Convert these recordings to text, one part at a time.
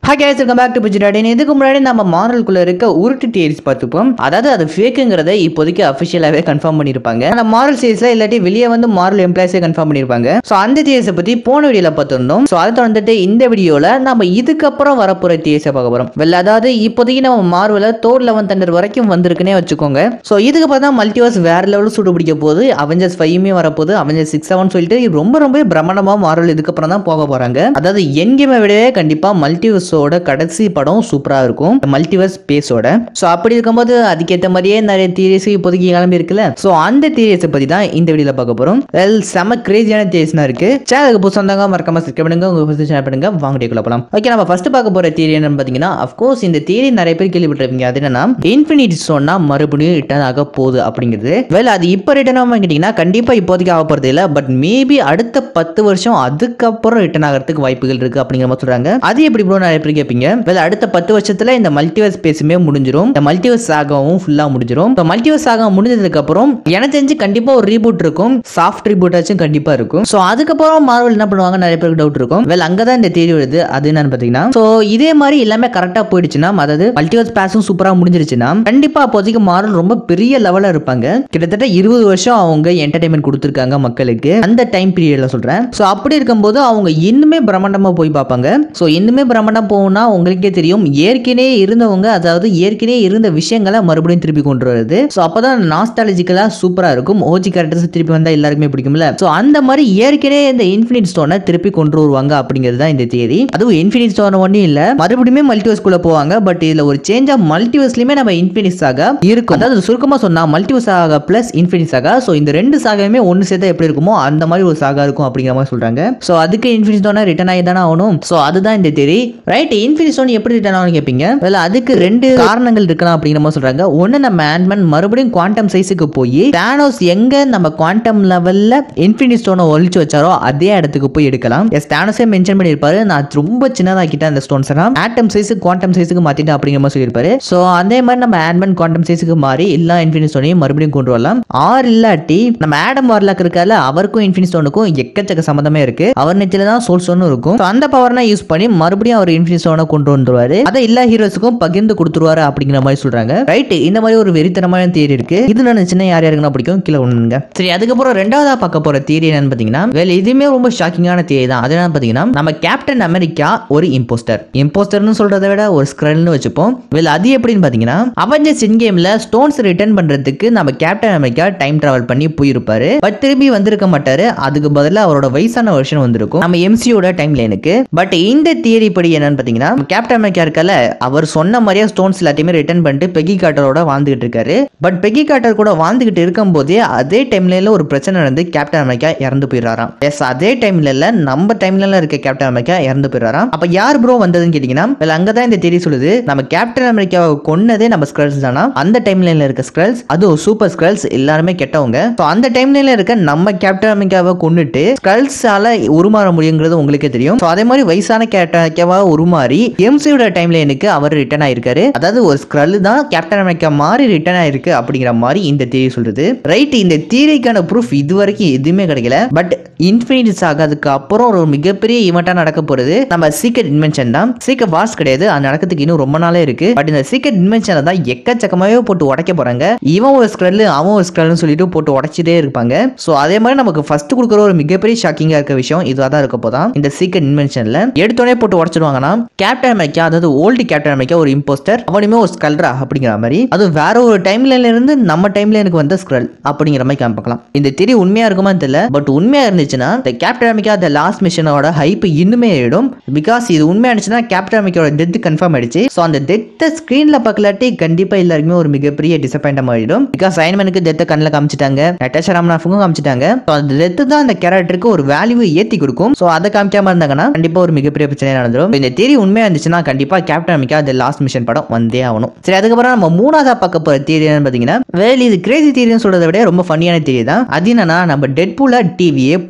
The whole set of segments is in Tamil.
hi guys welcome back to பிஜிடாடி இதுக்கு முன்னாடி நம்ம மாரலுக்குள்ள இருக்க உருட்டு தியரிஸ் பார்த்துப்போம் அதாவது அது ஃபேக்குங்கிறத இப்போதைக்கு அஃபிஷியலாகவே கன்ஃபார்ம் பண்ணியிருப்பாங்க அந்த மாரல் சீரிஸ்ல இல்லாட்டி வெளியே வந்து மாரல் எம்ப்ளாய்ஸே கன்ஃபார்ம் பண்ணியிருப்பாங்க ஸோ அந்த தியரிஸை பற்றி போன வீடியோவில் பார்த்துருந்தோம் ஸோ அதை தொடர்ந்துட்டு இந்த வீடியோவில் நம்ம இதுக்கப்புறம் வரப்போகிற தியரிஸை பார்க்க போகிறோம் வெல் அதாவது இப்போதைக்கு நம்ம மார்வல தோர் லெவன் தண்டர் வரைக்கும் வந்திருக்குன்னே வச்சுக்கோங்க ஸோ இதுக்கு பார்த்தா மல்டிவர்ஸ் வேற லெவலில் சூடு பிடிக்க போகுது அவெஞ்சர்ஸ் ஃபைவ்மே வரப்போகுது அவெஞ்சர்ஸ் சிக்ஸ் செவன் சொல்லிட்டு ரொம்ப ரொம்ப பிரம்மாண்டமாக மாரல் இதுக்கப்புறம் தான் போக போகிறாங்க அதாவது என் கேமை விடவே கண்டிப்பாக மல்டிவர்ஸோட கடைசி படம் சூப்பராக இருக்கும் மல்டிவர்ஸ் பேஸோட ஸோ அப்படி இருக்கும்போது அதுக்கேற்ற மாதிரியே நிறைய தியரிஸ் இப்போதைக்கு கிளம்பி இருக்குல்ல ஸோ அந்த தியரிஸை பற்றி தான் இந்த வீடியோவில் பார்க்க போகிறோம் வெல் செம கிரேசியான தியரிஸ்னா இருக்கு சேனலுக்கு புதுசாக வந்தாங்க மறக்காம சப்ஸ்கிரைப் பண்ணுங்க உங்க ஃபர்ஸ்ட் ஷேர் பண்ணுங்க வாங்க டேக்குள்ள போகலாம் ஓகே நம்ம ஃபர்ஸ்ட் பார்க்க போகிற தியரி என்னன்னு பார்த்தீங்கன்னா அஃப்கோர்ஸ் இந்த தியரி நிறைய பேர் கேள்விப்பட்டிருப்பீங்க அது என்னன்னா இன்ஃபினிட்டி சொன்னா மறுபடியும் ரிட்டர்ன் ஆக போகுது அப்படிங்கிறது வெல் அது இப்போ ரிட்டர்ன் ஆகும் கேட்டிங்கன்னா கண்டிப்பாக இப்போதைக்கு ஆக போகிறது இல்லை பட் மேபி அடுத்த பத்து வருஷம் அதுக்கப்புறம் ரிட்டர்ன் ஆகிறதுக்கு வாய்ப்புகள் இருக்கு அப்படிங்கிற மாதிரி சொல்றாங்க அது எப்படி ப்ரோ நிறைய பேர் கேட்பீங்க வெல் அடுத்த பத்து வருஷத்துல இந்த மல்டிவர்ஸ் பேசுமே முடிஞ்சிரும் இந்த மல்டிவர்ஸ் சாகாவும் ஃபுல்லா முடிஞ்சிரும் இந்த மல்டிவர்ஸ் சாகா முடிஞ்சதுக்கு அப்புறம் எனக்கு தெரிஞ்சு கண்டிப்பா ஒரு ரீபூட் இருக்கும் சாஃப்ட் ரீபூட் ஆச்சும் கண்டிப்பா இருக்கும் ஸோ அதுக்கப்புறம் மார்வல் என்ன பண்ணுவாங்க நிறைய பேருக்கு டவுட் இருக்கும் வெல் அங்கதான் இந்த தேதி வருது அது என்னன்னு பாத்தீங்கன்னா ஸோ இதே மாதிரி எல்லாமே கரெக்டா போயிடுச்சுன்னா அதாவது மல்டிவர்ஸ் பேஸும் சூப்பரா முடிஞ்சிருச்சுன்னா கண்டிப்பா அப்போதைக்கு மார்வல் ரொம்ப பெரிய லெவல்ல இருப்பாங்க கிட்டத்தட்ட இருபது வருஷம் அவங்க என்டர்டைன்மெண்ட் கொடுத்துருக்காங்க மக்களுக்கு அந்த டைம் பீரியட்ல சொல்றேன் ஸோ அப்படி இருக்கும்போது அவங்க இன்னுமே பிரம்மாண்டமா போய் பார்ப்பாங்க ஸோ இன்னுமே பிரம்மாண்டம் போகும்னா உங்களுக்கே தெரியும் ஏற்கனவே இருந்தவங்க அதாவது ஏற்கனவே இருந்த விஷயங்களை மறுபடியும் திருப்பி கொண்டு வருது ஸோ அப்பதான் நாஸ்டாலஜிக்கலா சூப்பரா இருக்கும் ஓஜி கேரக்டர்ஸ் திருப்பி வந்தா எல்லாருக்குமே பிடிக்கும்ல ஸோ அந்த மாதிரி ஏற்கனவே இந்த இன்ஃபினிட் ஸ்டோனை திருப்பி கொண்டு வருவாங்க அப்படிங்கிறது தான் இந்த தேதி அதுவும் இன்ஃபினிட் ஸ்டோன் ஒன்றும் இல்ல மறுபடியும் மல்டிவர்ஸ்குள்ள போவாங்க பட் இதுல ஒரு சேஞ்ச் ஆஃப் மல்டிவர்ஸ்லயுமே நம்ம இன்ஃபினிட் சாகா இருக்கும் அதாவது சுருக்கமா சொன்னா multiverse saga plus infinite saga so இந்த ரெண்டு சாகாவுமே ஒன்று சேர்த்தா எப்படி இருக்குமோ அந்த மாதிரி ஒரு சாகா இருக்கும் அப்படிங்கிற மாதிரி சொல்றாங்க ஸோ அதுக்கு இன்ஃபினிட் ஸ்டோனை ரிட்டர்ன் ஆகி தானே ஆகணும் ஸோ அதுதான் இந்த தேதி ரைட் இன்ஃபினிட் ஸ்டோன் எப்படி ரிட்டர்ன் ஆகணும் கேட்பீங்க well அதுக்கு ரெண்டு காரணங்கள் இருக்கலாம் அப்படிங்கிற மாதிரி சொல்றாங்க ஒன்னு நம்ம ஆண்ட்மேன் மறுபடியும் குவாண்டம் சைஸுக்கு போய் தானோஸ் எங்க நம்ம குவாண்டம் லெவல்ல இன்ஃபினிட் ஸ்டோனை ஒழிச்சு வச்சாரோ அதே இடத்துக்கு போய் எடுக்கலாம் எஸ் தானோஸே மென்ஷன் பண்ணியிருப்பாரு நான் ரொம்ப சின்னதாக்கிட்டேன் அந்த ஸ்டோன்ஸ் எல்லாம் ஆட்டம் சைஸு குவாண்டம் சைஸுக்கு மாத்திட்டேன் அப்படிங்கிற மாதிரி சொல்லியிருப்பாரு ஸோ அதே மாதிரி நம்ம ஆண்ட்மேன் குவாண்டம் சைஸுக்கு மாறி எல்லா இன்ஃபினிட் ஸ்டோனையும் மறுபடியும் கொண்டு வரலாம் ஆர் இல்லாட்டி நம்ம ஆடம் வார்லாக் இருக்கால அவருக்கும் இன்ஃபினிட் ஸ்டோனுக்கும் எக்கச்சக்க சம்மந்தமே இருக்கு அவர் நெத்தில தான் சோல் ஸ்டோனும் இருக்கும் So அந்த பவர்னா யூஸ் பண்ணி மறுபடியும் அவர் இன்ஃபினிட் ஸ்டோனை கொண்டு வந்துருவாரு அதை எல்லா ஹீரோஸுக்கும் பகிர்ந்து கொடுத்துருவாரு அப்படிங்கிற மாதிரி சொல்றாங்க ரைட் இந்த மாதிரி ஒரு வெறித்தனமான தேரி இருக்கு இது நினைச்சுன்னா யார் யாருக்குன்னா பிடிக்கும் கீழே ஒண்ணுங்க சரி அதுக்கப்புறம் ரெண்டாவதா பார்க்க போற தேரி என்னன்னு பாத்தீங்கன்னா வேலை இதுவுமே ரொம்ப ஷாக்கிங்கான தேரி தான் அது என்னன்னு பாத்தீங்கன்னா நம்ம கேப்டன் அமெரிக்கா ஒரு இம்போஸ்டர் இம்போஸ்டர்னு சொல்றதை விட ஒரு ஸ்க்ரல்னு வச்சுப்போம் வேலை அது எப்படின்னு பாத்தீங்கன்னா அவஞ்சர்ஸ் இன் கேம்ல ஸ்டோன்ஸ் ரிட்டர்ன் பண்றதுக்கு நம்ம கேப்டன் அமெரிக்கா டைம் டிராவல் பண்ணி போயிருப்பாரு பட் திரும்பி வந்திருக்க மாட்டாரு அதுக்கு பதிலா அவரோட வயசான வருஷன் வந்திருக்கும் நம்ம எம்சியோட டைம் லைனுக்கு பட் இந்த தியரி படி என்னன்னு பாத்தீங்கன்னா கேப்டன் அமெரிக்கா இருக்கல அவர் சொன்ன மாதிரியே ஸ்டோன்ஸ் எல்லாத்தையுமே ரிட்டர்ன் பண்ணிட்டு பெகி காட்டரோட வாழ்ந்துகிட்டு இருக்காரு பட் பெகி காட்டர் கூட வாழ்ந்துகிட்டு இருக்கும் போதே அதே டைம்ல ஒரு பிரச்சனை நடந்து கேப்டன் அமெரிக்கா இறந்து போயிடுறாராம் எஸ் அதே டைம்ல இல்ல நம்ம டைம்ல இருக்க கேப்டன் அமெரிக்கா இறந்து போயிடுறாராம் அப்ப யார் ப்ரோ வந்ததுன்னு கேட்டீங்கன்னா well, அங்கதான் இந்த தேதி சொல்லுது நம்ம கேப்டன் அமெரிக்காவை கொன்னதே நம்ம ஸ்க்ரல்ஸ் தானா அந்த டைம்லைன்ல இருக்க ஸ்க்ரல்ஸ் அதுவும் சூப்பர் ஸ்க்ரல்ஸ் எல்லாருமே கெட்டவங்க ஸோ அந்த டைம்லைன்ல இருக்க நம்ம கேப்டன் அமெரிக்காவை கொண்டுட்டு ஸ்க்ரல்ஸால உருமாற முடியுங்கிறது உங்களுக்கே தெரியும் ஸோ அதே மாதிரி வயசான கேப்டன் அமெரிக்காவா உருமாறி எம்சியோட டைம்லைனுக்கு அவர் ரிட்டர்ன் ஆயிருக்காரு அதாவது ஒரு ஸ்க்ரல் தான் கேப்டன் அமெரிக்கா மாதிரி ரிட்டர்ன் ஆயிருக்கு அப்படிங்கிற மாதிரி இந்த தியரி சொல்றது ரைட் இந்த தியரிக்கான ப்ரூஃப் இது வரைக்கும் எதுவுமே கிடைக்கல பட் இன்ஃபினிட்டிஸ் ஆகாதுக்கு அப்புறம் ஒரு மிகப்பெரிய ஈவெண்ட்டா நடக்க போறது நம்ம சீக்கிரம் இன்வென்ஷன் தான் சீக்கிரம் வார்ஸ் கிடையாது அது நடக்கிறதுக்கு இன்னும் ரொம்ப நாளே இருக்கு பட் இந்த சீக்கிரம் இன்வென்ஷனை தான் எக்கச்சக்கமாவே போட்டு உடைக்க போறாங்க இவன் ஒரு ஸ்க்ரல் அவன் ஒரு ஸ்க்ரல்னு சொல்லிட்டு போட்டு உடைச்சிட்டே இருப்பாங்க ஸோ அதே மாதிரி நமக்கு ஃபர்ஸ்ட் கொடுக்குற ஒரு மிகப்பெரிய ஷாக்கிங்கா இருக்க விஷயம் இதுவாக தான் இருக்க போதான் இந்த சீக்கிரம் இன்வென்ஷன்ல எடுத்தோடனே போட்டு உடச்சிடுவாங்கன்னா கேப்டன் அமெரிக்கா அதாவது ஓல்டு கேப்டன் அமெரிக்கா ஒரு இம்போஸ்டர் அவனுமே ஒரு ஸ்கல்ரா அப்படிங்கிற மாதிரி அது வேற ஒரு டைம்லைன்ல இருந்து நம்ம டைம்லைனுக்கு வந்த ஸ்க்ரல் அப்படிங்கிற மாதிரி காமிக்கலாம் இந்த திரி உண்மையா இருக்குமான்னு தெரியல பட் உண்மையா இருந்துச்சுன்னா இந்த கேப்டன் அமெரிக்கா அந்த லாஸ்ட் மிஷனோட ஹைப் இன்னுமே ஆயிடும் பிகாஸ் இது உண்மையா இருந்துச்சுன்னா கேப்டன் அமெரிக்காவோட டெத் கன்ஃபார்ம் ஆயிடுச்சு ஸோ அந்த டெத்தை ஸ்க்ரீன்ல பார்க்கலாட்டி கண்டிப்பா எல்லாருக்குமே ஒரு மிகப்பெரிய டிசப்பாயிண்ட் ஆயிடும் பிகாஸ் சைன்மனுக்கு டெத்தை கண்ணில் காமிச்சிட்டாங்க நட்டாஷா ராமநாஃபுக்கும் காமிச்சிட்டாங்க ஸோ அந்த டெத்து தான் அந்த கேரக்டருக்கு ஒரு வேல்யூ ஏத்தி கொடுக்கும் ஸோ அதை காமிக்காம இருந்தாங்கன்னா கண்டிப்பா ஒரு மிகப்பெரிய பிரச்சனை நடந்துடும் இந்த தேரி உண்மையா இருந்துச்சுன்னா கண்டிப்பா கேப்டன் அமெரிக்கா அந்த லாஸ்ட் மிஷன் படம் வந்தே ஆகணும் சரி அதுக்கப்புறம் நம்ம மூணாவதா பார்க்க போற தேரி என்னன்னு பாத்தீங்கன்னா வேல் இது கிரேசி தேரின்னு சொல்றதை விட ரொம்ப ஃபன்னியான தேரி தான் அது என்னன்னா நம்ம டெட் பூல டிவியே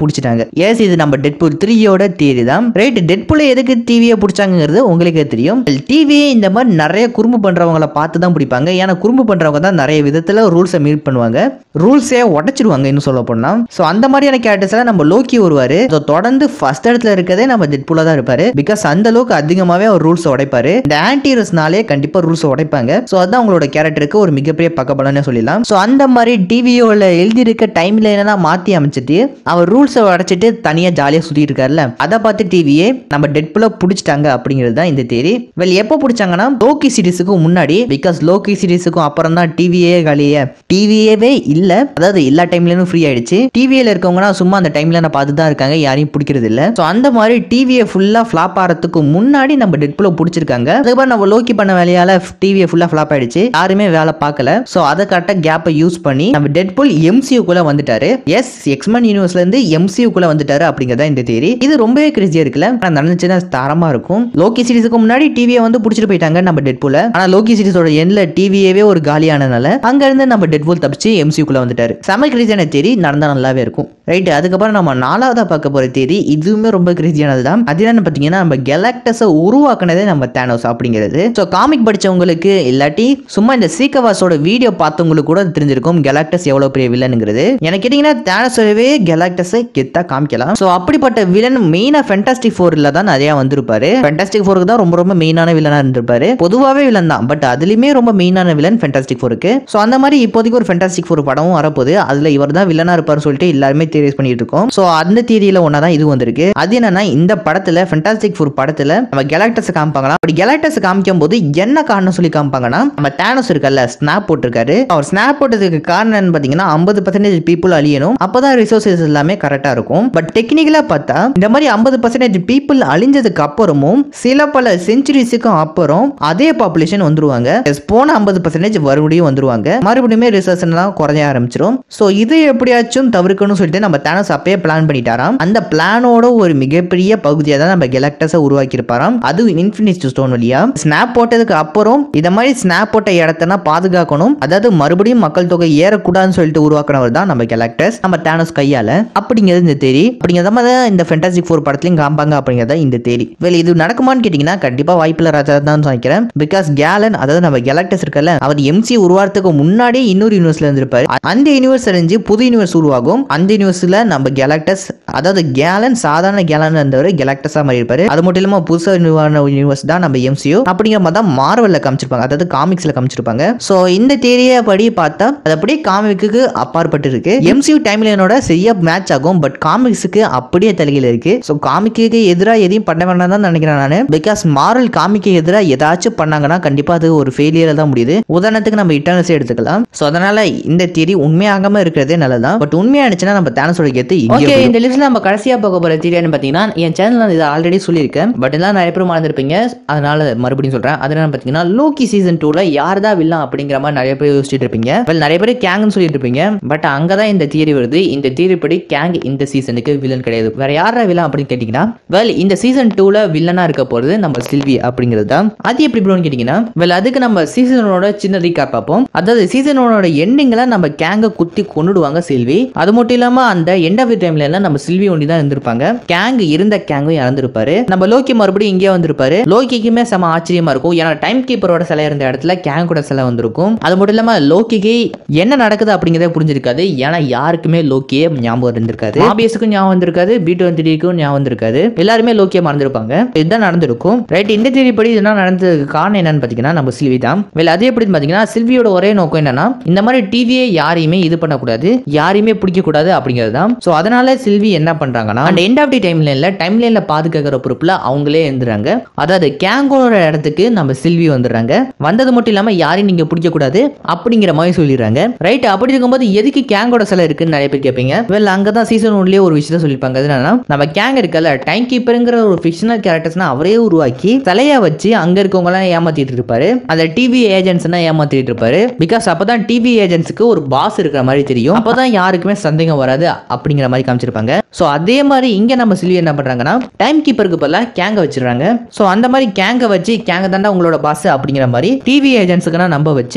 பிடிச்சிட்டாங்க எஸ் இது நம்ம டெட்புல் த்ரீயோட தியரி தான் ரைட் டெட்புல் எதுக்கு டிவியை பிடிச்சாங்கிறது உங்களுக்கே தெரியும் டிவியே இந்த மாதிரி நிறைய குறும்பு பண்றவங்கள பார்த்து தான் பிடிப்பாங்க ஏன்னா குறும்பு பண்றவங்க தான் நிறைய விதத்துல ரூல்ஸை மீட் பண்ணுவாங்க ரூல்ஸே உடைச்சிடுவாங்க இன்னும் சொல்ல போனா ஸோ அந்த மாதிரியான கேரக்டர்ஸ்ல நம்ம லோக்கி வருவாரு So, தொடர்ந்து ஃபர்ஸ்ட் இடத்துல இருக்கதே நம்ம டெட்புல தான் இருப்பாரு பிகாஸ் அந்த அளவுக்கு அதிகமாவே அவர் ரூல்ஸ் உடைப்பாரு இந்த ஆன்டிரஸ்னாலே கண்டிப்பா ரூல்ஸ் உடைப்பாங்க ஸோ அதான் அவங்களோட கேரக்டருக்கு ஒரு மிகப்பெரிய பக்கபலன்னு சொல்லலாம் ஸோ அந்த மாதிரி டிவியோல எழுதியிருக்க டைம் லைனெல்லாம் மாத்தி அமைச்சிட்டு அவர் ரூல்ஸை உடைச்சிட்டு தனியா ஜாலியா சுத்திட்டு இருக்காருல்ல அதை பார்த்து டிவியே நம்ம டெட்புல பிடிச்சிட்டாங்க அப்படிங்கிறது தான் இந்த தேதி வெல் எப்போ பிடிச்சாங்கன்னா லோக்கி சீரிஸுக்கும் முன்னாடி பிகாஸ் லோக்கி சீரிஸுக்கும் அப்புறம் தான் டிவியே காலியே டிவியவே இல்ல அதாவது எல்லா டைம்லயும் ஃப்ரீ ஆயிடுச்சு டிவியில இருக்கவங்கன்னா சும்மா அந்த டைம்ல நான் பார்த்து தான் இருக்காங்க யாரையும் பிடிக்கிறது இல்ல ஸோ அந்த மாதிரி டிவியை ஃபுல்லா ஃபிளாப் ஆகிறதுக்கு முன்னாடி நம்ம டெட்புல பிடிச்சிருக்காங்க அதுக்கப்புறம் நம்ம லோக்கி பண்ண வேலையால டிவியை ஃபுல்லா ஃபிளாப் ஆயிடுச்சு யாருமே வேலை பார்க்கல ஸோ அதை கரெக்டாக கேப்பை யூஸ் பண்ணி நம்ம டெட்புல் எம்சியூக்குள்ள வந்துட்டாரு எஸ் எக்ஸ்மன் யூனிவர்ஸ்ல இருந்து எம்சியூக்குள்ள வந்துட்டாரு அப்படிங்கறத இந்த தேரி இது ரொம்பவே கிரிசியா இருக்குல்ல ஆனா நடந்துச்சுன்னா தரமா இருக்கும் லோக்கி சீரிஸுக்கு முன்னாடி டிவியை வந்து பிடிச்சிட்டு போயிட்டாங்க நம்ம டெட்புல ஆனா லோக்கி சீரிஸோட எண்ட்ல டிவியவே ஒரு காலியானனால அங்க இருந்து நம்ம டெட்புல் தப்பிச்சு எம்சியூக்குள்ள வந்துட்டாரு செம கிரிசியான தேரி நடந்தா நல்லாவே இருக்கும் ரைட் அதுக்கப்புறம் நம்ம நாலாவதா பார்க்க போற தேரி இதுவுமே ரொம்ப கிரிசியானது தான் அது என்னன்னு பாத்தீங்கன்னா நம்ம கெலாக்டஸை உருவாக்குனதே நம்ம தேனோஸ் அப்படிங்கிறது ஸோ காமிக் படிச்சவங்களுக்கு இல்லாட்டி சும்மா இந்த சீக்கவாஸோட வீடியோ பார்த்தவங்களுக்கு கூட அது தெரிஞ்சிருக்கும் கெலாக்டஸ் எவ்வளவு பெரிய வில்லனுங்கிறது எனக்கு கேட்டீங்கன்னா தேனோஸவே கெலாக்டஸை கெத்தா காமிக்கலாம் ஸோ அப்படிப்பட்ட வில்லன் மெயினா ஃபென்டாஸ்டிக் ஃபோர்ல தான் நிறைய வந்திருப்பாரு ஃபென்டாஸ்டிக் ஃபோருக்கு தான் ரொம்ப ரொம்ப மெயினான வில்லனா இருந்திருப்பாரு பொதுவாகவே வில்லன் தான் பட் அதுலயுமே ரொம்ப மெயினான வில்லன் ஃபென்டாஸ்டிக் ஃபோருக்கு ஸோ அந்த மாதிரி இப்போதைக்கு ஒரு ஃபென்டாஸ்டிக் ஃபோர் படமும் வரப்போகுது அதுல இவர் தான் வில்லனா இருப்பாருன்னு சொல்லிட்டு எல்லாருமே தியரிஸ் பண்ணிட்டு இருக்கோம் ஸோ அந்த தியரியில ஒன்னா தான் இது வந்திருக்கு அது என்னன்னா இந்த படத்துல ஃபென்டாஸ்டிக் ஃபோர் படத்துல நம்ம கெலாக்டஸ் காமிப்பாங்களா அப்படி கெலாக்டஸ் காமிக்கும் போது என்ன காரணம் சொல்லி காமிப்பாங்கன்னா நம்ம தேனோஸ் இருக்கல்ல ஸ்னாப் போட்டிருக்காரு அவர் ஸ்னாப் போட்டதுக்கு காரணம் என்னன்னு பாத்தீங்கன்னா ஐம்பது பர்சன்டேஜ் பீப்புள் அழியணும் அப்பதான் ரிசோர்சஸ் எல்லாமே கரெக்டா இருக்கும் பட் டெக்னிக்கலா பார்த்தா இந்த மாதிரி ஐம்பது பர்சன்டேஜ் பீப்புள் அழிஞ்சதுக்கு அப்புறமும் சில பல செஞ்சுரிஸுக்கும் அப்புறம் அதே பாப்புலேஷன் வந்துருவாங்க Yes, போன ஐம்பது பர்சன்டேஜ் மறுபடியும் வந்துருவாங்க மறுபடியுமே ரிசர்ச் எல்லாம் குறைய ஆரம்பிச்சிடும் ஸோ இதை எப்படியாச்சும் தவிர்க்கணும்னு சொல்லிட்டு நம்ம தேனஸ் அப்பயே பிளான் பண்ணிட்டாராம் அந்த பிளானோட ஒரு மிகப்பெரிய பகுதியை தான் நம்ம கெலக்டஸை உருவாக்கி இருப்பாராம் அது இன்ஃபினிட் ஸ்டோன் வழியா ஸ்னாப் போட்டதுக்கு அப்புறம் இத மாதிரி ஸ்னாப் போட்ட இடத்தனா பாதுகாக்கணும் அதாவது மறுபடியும் மக்கள் தொகை ஏறக்கூடாதுன்னு சொல்லிட்டு உருவாக்குனவர் தான் நம்ம கெலக்டஸ் நம்ம தேனஸ் கையால அப்படிங்கிறது இந்த தேரி அப்படிங்கிறத மாதிரி தான் இந்த ஃபென்டாஸ்டிக் ஃபோர் படத்துலையும் காம்பாங்க அப்படிங்கிறத இந்த தேரி வேலை இது நடக்குமான்னு கேட்டிங்கன்னா கண்டிப்பா வாய்ப்பில்ல ராஜா தான் நினைக்கிறேன் பிகாஸ் கேலன் அதாவது நம்ம கெலக்டஸ் இருக்கல அவர் எம்சி உருவாகிறதுக்கு முன்னாடி இன்னொரு யூனிவர்ஸ்ல இருந்திருப்பாரு அந்த யூனிவர்ஸ் அறிஞ்சு புது யூனிவர்ஸ் உருவாகும் அந்த யூனிவர்ஸ்ல நம்ம கெலக்டஸ் அதாவது கேலன் சாதாரண கேலன் இருந்தவர் கெலக்டஸா மாறி இருப்பாரு அது மட்டும் இல்லாம புதுசா உருவான யூனிவர்ஸ் தான் நம்ம எம்சியூ அப்படிங்கிற மாதிரி தான் மார்வல்ல காமிச்சிருப்பாங்க அதாவது காமிக்ஸ்ல காமிச்சிருப்பாங்க சோ இந்த தேரியை படி பார்த்தா அது அப்படியே காமிக்கு அப்பாற்பட்டு இருக்கு எம்சியூ டைம் லைனோட சரியா மேட்ச் ஆகும் பட் காமிக்ஸுக்கு அப்படியே தலைகள் இருக்கு ஸோ காமிக்கு எதிராக எதையும் பண்ண வேண்டாம் தான் நினைக்கிறேன் நான் பிகாஸ் மாரல் காமிக்கு எதிராக ஏதாச்சும் பண்ணாங்கன்னா கண்டிப்பா அது ஒரு ஃபெயிலியர் தான் முடியுது உதாரணத்துக்கு நம்ம இட்டர்னஸே எடுத்துக்கலாம் ஸோ அதனால இந்த தியரி உண்மையாகாம இருக்கிறதே நல்லதான் பட் உண்மையா இருந்துச்சுன்னா நம்ம தேனஸோட கெத்து ஓகே இந்த லிஸ்ட்ல நம்ம கடைசியா பார்க்க போற தியரின்னு பாத்தீங்கன்னா என் சேனல் இதை ஆல்ரெடி சொல்லியிருக்கேன் பட் எல்லாம் நிறைய பேர் மறந்துருப்பீங்க அதனால மறுபடியும் சொல்றேன் அது என்ன பாத்தீங்கன்னா லோக்கி சீசன் டூல யார் தான் வில்லாம் அப்படிங்கிற மாதிரி நிறைய பேர் யோசிச்சுட்டு இருப்பீங்க Well, நிறைய பேர் கேங்னு சொல்லிட்டு இருப்பீங்க பட் அங்கதான் இந்த தியரி வருது இந்த தியரி படி கேங் இந்த சீசனுக்கு வில்லன் கிடையாது வேற யாரா வில்லன் அப்படின்னு கேட்டீங்கன்னா வெல் இந்த சீசன் டூல வில்லனா இருக்க போறது நம்ம சில்வி அப்படிங்கிறது தான் அது எப்படி ப்ரோன்னு கேட்டீங்கன்னா வெல் அதுக்கு நம்ம சீசனோட சின்ன ரீகாப் பார்ப்போம் அதாவது சீசனோட எண்டிங்ல நம்ம கேங்க குத்தி கொண்டுடுவாங்க சில்வி அது மட்டும் இல்லாம அந்த எண்ட் ஆஃப் டைம்ல எல்லாம் நம்ம சில்வி ஒண்டி தான் இருந்திருப்பாங்க கேங் இருந்த கேங்கும் இறந்திருப்பாரு நம்ம லோக்கி மறுபடியும் இங்கே வந்திருப்பாரு லோக்கிக்குமே செம ஆச்சரியமா இருக்கும் ஏன்னா டைம் கீப்பரோட சிலை இருந்த இடத்துல கேங்கோட சிலை வந்திருக்கும் அது மட்டும் இல்லாம லோக்கிக்கு என்ன நடக்குது அப்படிங்கறத புரிஞ்சிருக்காது ஏன்னா யாருக்குமே லோக்கியே ஞாபகம் இருந்திருக்காது ஆபியஸுக்கும் ஞாபகம் வந்திருக்காது பி டுவெண்ட்டிக்கும் ஞாபகம் வந்திருக்காது எல்லாருமே லோக்கியை மறந்துருப்பாங்க இதுதான் நடந்திருக்கும் ரைட் இந்த தேதி படி இதெல்லாம் நடந்ததுக்கு காரணம் என்னன்னு பாத்தீங்கன்னா நம்ம சில்வி தான் வேலை அது எப்படின்னு பாத்தீங்கன்னா சில்வியோட ஒரே நோக்கம் என்னன்னா இந்த மாதிரி டிவியை யாரையுமே இது பண்ணக்கூடாது யாரையுமே பிடிக்க கூடாது அப்படிங்கிறது தான் ஸோ அதனால சில்வி என்ன பண்றாங்கன்னா அந்த எண்ட் ஆஃப் தி டைம் லைன்ல டைம் லைன்ல பாதுகாக்கிற பொறுப்புல அவங்களே இருந்துறாங்க அதாவது கேங்கோட இடத்துக்கு நம்ம சில்வி வந்துடுறாங்க வந்தது மட்டும் இல்லாம யாரையும் நீங்க பிடிக்க கூடாது அப்படிங்கிற மாதிரி சொல்லிடுறாங்க ரைட் அப்படி இருக்கும்போது எதுக்கு கேங்கோட சிலை இருக்குன்னு நிறைய பேர் கேட்பீங்க வெல் அங்கதான் சீசன் ஒன்லயே ஒரு விஷயத்த சொல்லியிருப்பாங்க அது என்னன்னா நம்ம கேங் இருக்கல டைம் கீப்பருங்கிற ஒரு ஃபிக்ஷனல் கேரக்டர்ஸ்னா அவரே உருவாக்கி தலையா வச்சு அங்க இருக்கவங்க எல்லாம் ஏமாத்திட்டு இருப்பாரு அந்த டிவி ஏஜென்ட்ஸ்னா ஏமாத்திட்டு இருப்பாரு பிகாஸ் அப்பதான் டிவி ஏஜென்ட்ஸ்க்கு ஒரு பாஸ் இருக்கிற மாதிரி தெரியும் அப்பதான் யாருக்குமே சந்தேகம் வராது அப்படிங்கிற மாதிரி காமிச்சிருப்பாங்க ஸோ அதே மாதிரி இங்க நம்ம சில்வி என்ன பண்றாங்கன்னா டைம் கீப்பருக்கு பதிலாக கேங்க வச்சிடுறாங்க ஸோ அந்த மாதிரி கேங்க வச்சு கேங்க தாண்டா உங்களோட பாஸ் அப்படிங்கிற மாதிரி டிவி ஏஜென்ட்ஸுக்குனா நம்ப வச்சு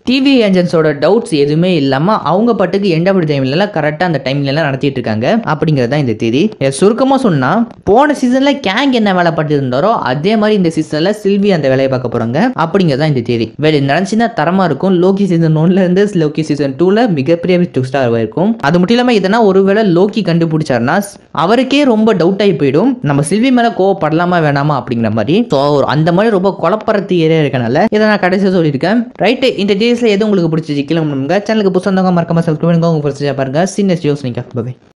டிவி ஏஜென்ட்ஸோட டவுட்ஸ் எதுவுமே இல்லாம அவங்க பாட்டுக்கு எண்ட் ஆஃப் டைம்ல கரெக்டா அந்த டைம்ல எல்லாம் நடத்திட்டு இருக்காங்க அப்படிங்கிறது தான் இந்த தேதி சுருக்கமா சொன்னா போன சீசன்ல கேங் என்ன வேலை பார்த்து இருந்தாரோ அதே மாதிரி இந்த சீசன்ல சில்வி அந்த வேலையை பார்க்க போறாங்க அப்படிங்கிறது தான் இந்த தேதி வேலை நடந்துச்சுன்னா தரமா இருக்கும் லோக்கி சீசன் ஒன்ல இருந்து லோக்கி சீசன் டூல மிகப்பெரிய ட்விஸ்டா இருக்கும் அது மட்டும் இல்லாம இதனா ஒருவேளை லோக்கி கண்டுபிடிச்சாருன்னா அவருக்கே ரொம்ப டவுட் ஆகி போயிடும் நம்ம சில்வி மேல கோவப்படலாமா வேணாமா அப்படிங்கிற மாதிரி ஸோ அந்த மாதிரி ரொம்ப குழப்பறத்து ஏரியா இருக்கனால இதை நான் கடைசியாக சொல்லியிருக்கேன் ரைட்டு இந்த டேஸ்ல எது உங்களுக்கு பிடிச்சிச்சு கீழே சேனலுக்கு புதுசாக மறக்காம சப்ஸ்கிரைப் பண்ணுங்க உங்க பிடிச்சா பாருங்க சீனியர் ஜோஸ் நீங்கள் பை